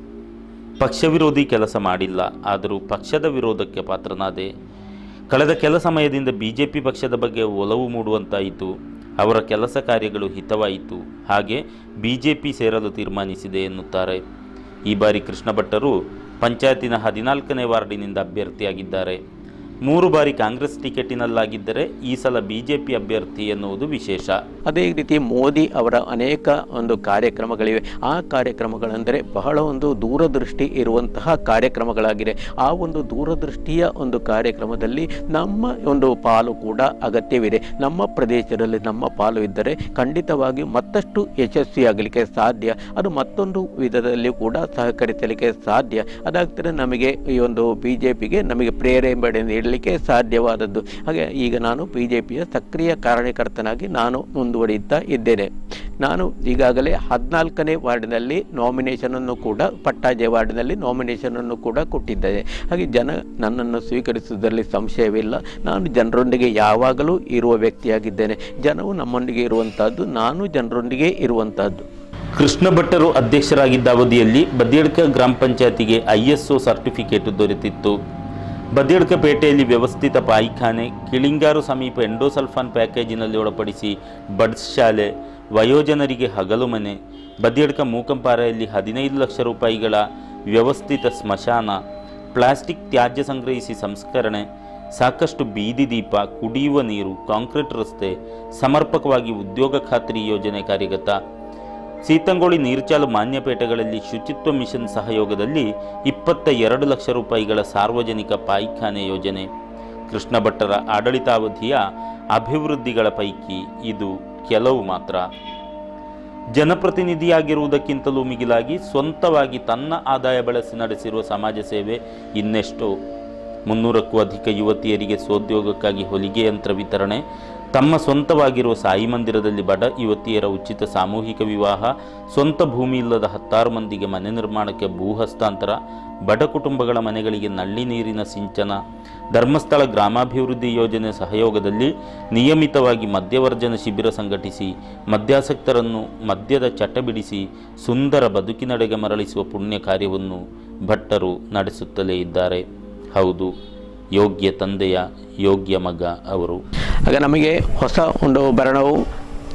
ಪಕ್ಷ ವಿರೋಧಿ ಕೆಲಸ ಮಾಡಿಲ್ಲ ಆದರೂ ಪಕ್ಷದ ವಿರೋಧಕ್ಕೆ ಪಾತ್ರನಾದೆ ಕಳೆದ ಕೆಲ ಸಮಯದಿಂದ ಬಿ ಜೆ ಪಿ ಪಕ್ಷದ ಬಗ್ಗೆ ಒಲವು ಮೂಡುವಂತಾಯಿತು ಅವರ ಕೆಲಸ ಕಾರ್ಯಗಳು ಹಿತವಾಯಿತು ಹಾಗೆ ಬಿ ಜೆ ಪಿ ಸೇರಲು ತೀರ್ಮಾನಿಸಿದೆ ಎನ್ನುತ್ತಾರೆ ಈ ಬಾರಿ ಕೃಷ್ಣ ಭಟ್ಟರು ಪಂಚಾಯತಿನ ಹದಿನಾಲ್ಕನೇ ವಾರ್ಡಿನಿಂದ ಅಭ್ಯರ್ಥಿಯಾಗಿದ್ದಾರೆ ಮೂರು ಬಾರಿ ಕಾಂಗ್ರೆಸ್ ಟಿಕೆಟಿನಲ್ಲಾಗಿದ್ದರೆ ಈ ಸಲ ಬಿ ಜೆ ಪಿ ಅಭ್ಯರ್ಥಿ ಎನ್ನುವುದು ವಿಶೇಷ ಅದೇ ರೀತಿ ಮೋದಿ ಅವರ ಅನೇಕ ಒಂದು ಕಾರ್ಯಕ್ರಮಗಳಿವೆ ಆ ಕಾರ್ಯಕ್ರಮಗಳೆಂದರೆ ಬಹಳ ಒಂದು ದೂರದೃಷ್ಟಿ ಇರುವಂತಹ ಕಾರ್ಯಕ್ರಮಗಳಾಗಿದೆ ಆ ಒಂದು ದೂರದೃಷ್ಟಿಯ ಒಂದು ಕಾರ್ಯಕ್ರಮದಲ್ಲಿ ನಮ್ಮ ಒಂದು ಪಾಲು ಕೂಡ ಅಗತ್ಯವಿದೆ ನಮ್ಮ ಪ್ರದೇಶದಲ್ಲಿ ನಮ್ಮ ಪಾಲು ಇದ್ದರೆ ಖಂಡಿತವಾಗಿ ಮತ್ತಷ್ಟು ಯಶಸ್ವಿಯಾಗಲಿಕ್ಕೆ ಸಾಧ್ಯ ಅದು ಮತ್ತೊಂದು ವಿಧದಲ್ಲಿ ಕೂಡ ಸಹಕರಿಸಲಿಕ್ಕೆ ಸಾಧ್ಯ ಅದಾಗ್ತದೆ ನಮಗೆ ಈ ಒಂದು ಬಿ ಜೆ ಪಿಗೆ ನಮಗೆ ಪ್ರೇರೇಪಣೆ ನೀಡಲಿಕ್ಕೆ ಸಾಧ್ಯವಾದದ್ದು ಹಾಗೆ ಈಗ ನಾನು ಬಿ ಜೆ ಪಿಯ ಸಕ್ರಿಯ ಕಾರ್ಯಕರ್ತನಾಗಿ ನಾನು ಮುಂದುವರಿಯುತ್ತಾ ಇದ್ದೇನೆ ನಾನು ಈಗಾಗಲೇ ಹದಿನಾಲ್ಕನೇ ವಾರ್ಡಿನಲ್ಲಿ ನಾಮಿನೇಷನನ್ನು ಕೂಡ ಪಟ್ಟಾಜೆ ವಾರ್ಡಿನಲ್ಲಿ ನಾಮಿನೇಷನನ್ನು ಕೂಡ ಕೊಟ್ಟಿದ್ದೇನೆ ಹಾಗೆ ಜನ ನನ್ನನ್ನು ಸ್ವೀಕರಿಸುವುದರಲ್ಲಿ ಸಂಶಯವಿಲ್ಲ ನಾನು ಜನರೊಂದಿಗೆ ಯಾವಾಗಲೂ ಇರುವ ವ್ಯಕ್ತಿಯಾಗಿದ್ದೇನೆ ಜನವು ನಮ್ಮೊಂದಿಗೆ ಇರುವಂತಹದ್ದು ನಾನು ಜನರೊಂದಿಗೆ ಇರುವಂತಹದ್ದು ಕೃಷ್ಣ ಭಟ್ಟರು ಅಧ್ಯಕ್ಷರಾಗಿದ್ದ ಅವಧಿಯಲ್ಲಿ ಬದಿಯಡ್ಕ ಗ್ರಾಮ ಪಂಚಾಯತಿಗೆ ಐ ಎಸ್ ಒ ಸರ್ಟಿಫಿಕೇಟ್ ದೊರೆತಿತ್ತು ಬದಿಯಡ್ಕ ಪೇಟೆಯಲ್ಲಿ ವ್ಯವಸ್ಥಿತ ಪಾಯಿಖಾನೆ ಕಿಳಿಂಗಾರು ಸಮೀಪ ಎಂಡೋಸಲ್ಫಾನ್ ಪ್ಯಾಕೇಜಿನಲ್ಲಿ ಒಳಪಡಿಸಿ ಬಡ್ಸ್ ಶಾಲೆ ವಯೋಜನರಿಗೆ ಹಗಲು ಮನೆ ಬದಿಯಡ್ಕ ಮೂಕಂಪಾರೆಯಲ್ಲಿ ಹದಿನೈದು ಲಕ್ಷ ರೂಪಾಯಿಗಳ ವ್ಯವಸ್ಥಿತ ಸ್ಮಶಾನ ಪ್ಲಾಸ್ಟಿಕ್ ತ್ಯಾಜ್ಯ ಸಂಗ್ರಹಿಸಿ ಸಂಸ್ಕರಣೆ ಸಾಕಷ್ಟು ಬೀದಿ ದೀಪ ಕುಡಿಯುವ ನೀರು ಕಾಂಕ್ರೀಟ್ ರಸ್ತೆ ಸಮರ್ಪಕವಾಗಿ ಉದ್ಯೋಗ ಖಾತ್ರಿ ಯೋಜನೆ ಕಾರ್ಯಗತ ಸೀತಂಗೋಳಿ ನೀರ್ಚಾಲು ಮಾನ್ಯಪೇಟೆಗಳಲ್ಲಿ ಶುಚಿತ್ವ ಮಿಷನ್ ಸಹಯೋಗದಲ್ಲಿ ಇಪ್ಪತ್ತ ಎರಡು ಲಕ್ಷ ರೂಪಾಯಿಗಳ ಸಾರ್ವಜನಿಕ ಪಾಯಿಖಾನೆ ಯೋಜನೆ ಕೃಷ್ಣ ಭಟ್ಟರ ಆಡಳಿತಾವಧಿಯ ಅಭಿವೃದ್ಧಿಗಳ ಪೈಕಿ ಇದು ಕೆಲವು ಮಾತ್ರ ಜನಪ್ರತಿನಿಧಿಯಾಗಿರುವುದಕ್ಕಿಂತಲೂ ಮಿಗಿಲಾಗಿ ಸ್ವಂತವಾಗಿ ತನ್ನ ಆದಾಯ ಬಳಸಿ ನಡೆಸಿರುವ ಸಮಾಜ ಸೇವೆ ಇನ್ನೆಷ್ಟೋ ಮುನ್ನೂರಕ್ಕೂ ಅಧಿಕ ಯುವತಿಯರಿಗೆ ಸ್ವೋದ್ಯೋಗಕ್ಕಾಗಿ ಹೊಲಿಗೆ ಯಂತ್ರ ವಿತರಣೆ ತಮ್ಮ ಸ್ವಂತವಾಗಿರುವ ಸಾಯಿ ಮಂದಿರದಲ್ಲಿ ಬಡ ಯುವತಿಯರ ಉಚಿತ ಸಾಮೂಹಿಕ ವಿವಾಹ ಸ್ವಂತ ಭೂಮಿ ಇಲ್ಲದ ಹತ್ತಾರು ಮಂದಿಗೆ ಮನೆ ನಿರ್ಮಾಣಕ್ಕೆ ಭೂ ಹಸ್ತಾಂತರ ಬಡ ಕುಟುಂಬಗಳ ಮನೆಗಳಿಗೆ ನಲ್ಲಿ ನೀರಿನ ಸಿಂಚನ ಧರ್ಮಸ್ಥಳ ಗ್ರಾಮಾಭಿವೃದ್ಧಿ ಯೋಜನೆ ಸಹಯೋಗದಲ್ಲಿ ನಿಯಮಿತವಾಗಿ ಮದ್ಯವರ್ಜನ ಶಿಬಿರ ಸಂಘಟಿಸಿ ಮದ್ಯಾಸಕ್ತರನ್ನು ಮದ್ಯದ ಚಟ ಬಿಡಿಸಿ ಸುಂದರ ಬದುಕಿನಡೆಗೆ ಮರಳಿಸುವ ಪುಣ್ಯ ಕಾರ್ಯವನ್ನು ಭಟ್ಟರು ನಡೆಸುತ್ತಲೇ ಇದ್ದಾರೆ ಹೌದು ಯೋಗ್ಯ ತಂದೆಯ ಯೋಗ್ಯ ಮಗ ಅವರು ಆಗ ನಮಗೆ ಹೊಸ ಒಂದು ಭರಣವು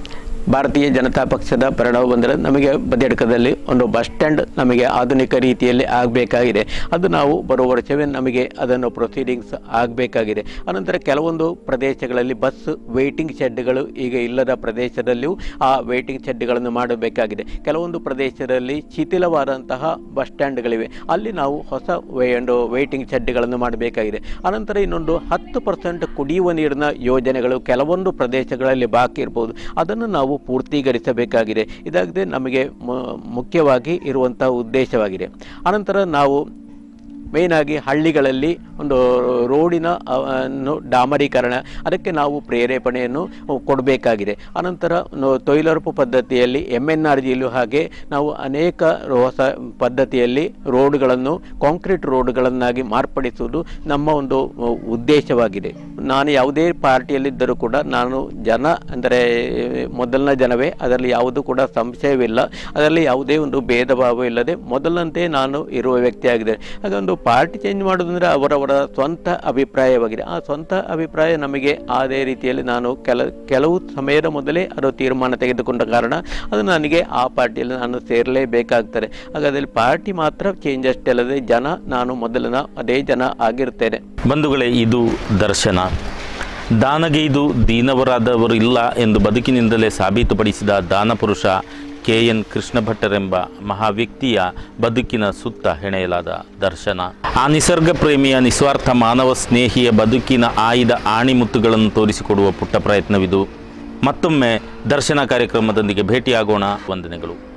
ಭಾರತೀಯ ಜನತಾ ಪಕ್ಷದ ಪರಿಣಾಮ ಬಂದರೆ ನಮಗೆ ಬದಿಯಡ್ಕದಲ್ಲಿ ಒಂದು ಬಸ್ ಸ್ಟ್ಯಾಂಡ್ ನಮಗೆ ಆಧುನಿಕ ರೀತಿಯಲ್ಲಿ ಆಗಬೇಕಾಗಿದೆ ಅದು ನಾವು ಬರುವ ವರ್ಷವೇ ನಮಗೆ ಅದನ್ನು ಪ್ರೊಸೀಡಿಂಗ್ಸ್ ಆಗಬೇಕಾಗಿದೆ ಅನಂತರ ಕೆಲವೊಂದು ಪ್ರದೇಶಗಳಲ್ಲಿ ಬಸ್ ವೇಟಿಂಗ್ ಶೆಡ್ಗಳು ಈಗ ಇಲ್ಲದ ಪ್ರದೇಶದಲ್ಲಿಯೂ ಆ ವೇಟಿಂಗ್ ಶೆಡ್ಗಳನ್ನು ಮಾಡಬೇಕಾಗಿದೆ ಕೆಲವೊಂದು ಪ್ರದೇಶದಲ್ಲಿ ಶಿಥಿಲವಾದಂತಹ ಬಸ್ ಸ್ಟ್ಯಾಂಡ್ಗಳಿವೆ ಅಲ್ಲಿ ನಾವು ಹೊಸ ವೇ ಒಂದು ವೇಟಿಂಗ್ ಶೆಡ್ಗಳನ್ನು ಮಾಡಬೇಕಾಗಿದೆ ಅನಂತರ ಇನ್ನೊಂದು ಹತ್ತು ಪರ್ಸೆಂಟ್ ಕುಡಿಯುವ ನೀರಿನ ಯೋಜನೆಗಳು ಕೆಲವೊಂದು ಪ್ರದೇಶಗಳಲ್ಲಿ ಬಾಕಿ ಇರ್ಬೋದು ಅದನ್ನು ನಾವು ಪೂರ್ತೀಕರಿಸಬೇಕಾಗಿದೆ ಇದಾಗಿದೆ ನಮಗೆ ಮು- ಮುಖ್ಯವಾಗಿ ಇರುವಂಥ ಉದ್ದೇಶವಾಗಿದೆ ಅನಂತರ ನಾವು ಮೇಯ್ನಾಗಿ ಹಳ್ಳಿಗಳಲ್ಲಿ ಒಂದು ರೋಡಿನ ಅ, ಅನ್ನು ಡಾಮರೀಕರಣ ಅದಕ್ಕೆ ನಾವು ಪ್ರೇರೇಪಣೆಯನ್ನು ಕೊಡಬೇಕಾಗಿದೆ ಅನಂತರ ನ- ತೊಯ್ಲೊರಪು ಪದ್ಧತಿಯಲ್ಲಿ ಎಮ್ ಎನ್ ಆರ್ ಜಿಯಲ್ಲೂ ಹಾಗೆ ನಾವು ಅನೇಕ ಹೊಸ ಪದ್ಧತಿಯಲ್ಲಿ ರೋಡ್ಗಳನ್ನು ಕಾಂಕ್ರೀಟ್ ರೋಡ್ಗಳನ್ನಾಗಿ ಮಾರ್ಪಡಿಸುವುದು ನಮ್ಮ ಒಂದು ಉದ್ದೇಶವಾಗಿದೆ ನಾನು ಯಾವುದೇ ಪಾರ್ಟಿಯಲ್ಲಿದ್ದರೂ ಕೂಡ ನಾನು ಜನ ಅಂದರೆ ಮೊದಲನ ಜನವೇ ಅದರಲ್ಲಿ ಯಾವುದು ಕೂಡ ಸಂಶಯವಿಲ್ಲ ಅದರಲ್ಲಿ ಯಾವುದೇ ಒಂದು ಭೇದ ಭಾವ ಇಲ್ಲದೆ ಮೊದಲಂತೆ ನಾನು ಇರುವ ವ್ಯಕ್ತಿಯಾಗಿದೆ ಹಾಗೆ ಒಂದು ಪಾರ್ಟಿ ಚೇಂಜ್ ಮಾಡೋದಂದರೆ ಅವರವರ ಸ್ವಂತ ಅಭಿಪ್ರಾಯವಾಗಿದೆ ಆ ಸ್ವಂತ ಅಭಿಪ್ರಾಯ ನಮಗೆ ಅದೇ ರೀತಿಯಲ್ಲಿ ನಾನು ಕೆಲ ಕೆಲವು ಸಮಯದ ಮೊದಲೇ ಅದು ತೀರ್ಮಾನ ತೆಗೆದುಕೊಂಡ ಕಾರಣ ಅದು ನನಗೆ ಆ ಪಾರ್ಟಿಯಲ್ಲಿ ನಾನು ಸೇರಲೇಬೇಕಾಗ್ತದೆ ಹಾಗಾದರೆ ಪಾರ್ಟಿ ಮಾತ್ರ ಚೇಂಜ್ ಅಷ್ಟೇ ಅಲ್ಲದೆ ಜನ ನಾನು ಮೊದಲಿನ ಅದೇ ಜನ ಆಗಿರ್ತೇನೆ ಬಂಧುಗಳೇ ಇದು ದರ್ಶನ ದಾನಗೈದು ದೀನವರಾದವರು ಇಲ್ಲ ಎಂದು ಬದುಕಿನಿಂದಲೇ ಸಾಬೀತುಪಡಿಸಿದ ದಾನಪುರುಷ ಕೆ ಎನ್ ಕೃಷ್ಣ ಭಟ್ಟರೆಂಬ ಮಹಾವ್ಯಕ್ತಿಯ ಬದುಕಿನ ಸುತ್ತ ಹೆಣೆಯಲಾದ ದರ್ಶನ ಆ ನಿಸರ್ಗ ಪ್ರೇಮಿಯ ನಿಸ್ವಾರ್ಥ ಮಾನವ ಸ್ನೇಹಿಯ ಬದುಕಿನ ಆಯ್ದ ಆಣಿಮುತ್ತುಗಳನ್ನು ತೋರಿಸಿಕೊಡುವ ಪುಟ್ಟ ಪ್ರಯತ್ನವಿದು ಮತ್ತೊಮ್ಮೆ ದರ್ಶನ ಕಾರ್ಯಕ್ರಮದೊಂದಿಗೆ ಭೇಟಿಯಾಗೋಣ ವಂದನೆಗಳು